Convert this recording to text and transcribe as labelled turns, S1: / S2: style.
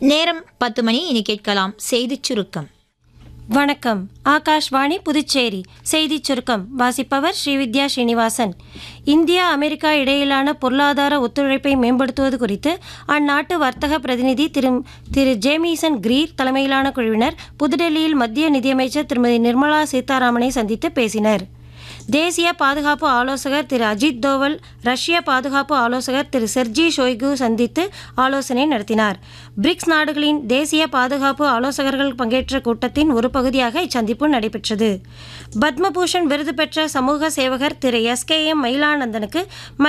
S1: நேரம் பத்து மணி இனி கேட்கலாம் செய்திச் சுருக்கம்
S2: வணக்கம் ஆகாஷ்வாணி புதுச்சேரி செய்திச் சுருக்கம் வாசிப்பவர் ஸ்ரீவித்யா ஸ்ரீனிவாசன் இந்தியா அமெரிக்கா இடையிலான பொருளாதார ஒத்துழைப்பை மேம்படுத்துவது குறித்து அந்நாட்டு வர்த்தக பிரதிநிதி திரு திரு ஜேமிசன் கிரீர் தலைமையிலான குழுவினர் புதுடெல்லியில் மத்திய நிதியமைச்சர் திருமதி நிர்மலா சீதாராமனை சந்தித்து பேசினர் தேசிய பாதுகாப்பு ஆலோசகர் திரு அஜித் தோவல் ரஷ்ய பாதுகாப்பு ஆலோசகர் திரு செர்ஜி ஷோய்கு சந்தித்து ஆலோசனை நடத்தினார் பிரிக்ஸ் நாடுகளின் தேசிய பாதுகாப்பு ஆலோசகர்கள் பங்கேற்ற கூட்டத்தின் ஒரு பகுதியாக இச்சந்திப்பு நடைபெற்றது பத்மபூஷன் விருது பெற்ற சமூக சேவகர் திரு எஸ் கே எம் மயிலானந்தனுக்கு